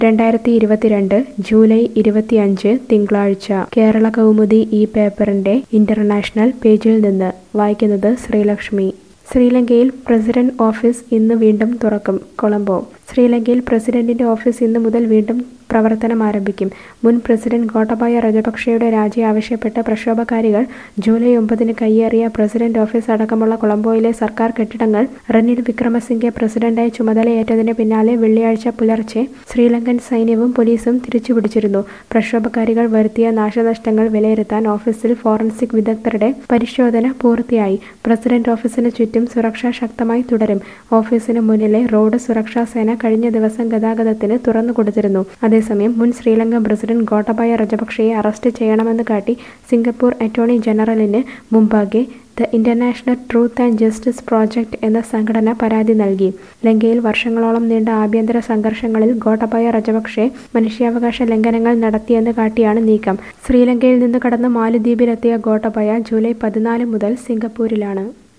രണ്ടായിരത്തി ഇരുപത്തിരണ്ട് ജൂലൈ ഇരുപത്തിയഞ്ച് തിങ്കളാഴ്ച കേരള കൗമുദി ഈ പേപ്പറിന്റെ ഇന്റർനാഷണൽ പേജിൽ നിന്ന് വായിക്കുന്നത് ശ്രീലക്ഷ്മി ശ്രീലങ്കയിൽ പ്രസിഡന്റ് ഓഫീസ് ഇന്ന് വീണ്ടും തുറക്കും കൊളംബോ ശ്രീലങ്കയിൽ പ്രസിഡന്റിന്റെ ഓഫീസ് ഇന്ന് മുതൽ വീണ്ടും പ്രവർത്തനം ആരംഭിക്കും മുൻ പ്രസിഡന്റ് ഗോട്ടബായ രജപക്ഷയുടെ രാജി ആവശ്യപ്പെട്ട് പ്രക്ഷോഭകാരികൾ ജൂലൈ ഒമ്പതിന് കയ്യേറിയ പ്രസിഡന്റ് ഓഫീസ് അടക്കമുള്ള കൊളംബോയിലെ സർക്കാർ കെട്ടിടങ്ങൾ റനിൽ വിക്രമസിംഗെ പ്രസിഡന്റായി ചുമതലയേറ്റതിന് പിന്നാലെ വെള്ളിയാഴ്ച പുലർച്ചെ ശ്രീലങ്കൻ സൈന്യവും പോലീസും തിരിച്ചുപിടിച്ചിരുന്നു പ്രക്ഷോഭകാരികൾ വരുത്തിയ നാശനഷ്ടങ്ങൾ വിലയിരുത്താൻ ഓഫീസിൽ ഫോറൻസിക് വിദഗ്ധരുടെ പരിശോധന പൂർത്തിയായി പ്രസിഡന്റ് ഓഫീസിന് ചുറ്റും സുരക്ഷ ശക്തമായി തുടരും ഓഫീസിന് മുന്നിലെ റോഡ് സുരക്ഷാ സേന കഴിഞ്ഞ ദിവസം ഗതാഗതത്തിന് തുറന്നുകൊടുത്തിരുന്നു അതേസമയം മുൻ ശ്രീലങ്കൻ പ്രസിഡന്റ് ഗോട്ടബായ രജപക്ഷയെ അറസ്റ്റ് ചെയ്യണമെന്ന് കാട്ടി സിംഗപ്പൂർ അറ്റോർണി ജനറലിന് മുമ്പാകെ the International Truth and Justice Project എന്ന സംഘടന പരാതി നൽകി ലങ്കയിൽ വർഷങ്ങളോളം നീണ്ട ആഭ്യന്തര സംഘർഷങ്ങളിൽ ഗോട്ടബായ രജപക്ഷെ മനുഷ്യാവകാശ ലംഘനങ്ങൾ നടത്തിയെന്ന് കാട്ടിയാണ് നീക്കം ശ്രീലങ്കയിൽ നിന്ന് കടന്ന് മാലദ്വീപിലെത്തിയ ഗോട്ടബായ ജൂലൈ പതിനാല് മുതൽ സിംഗപ്പൂരിലാണ്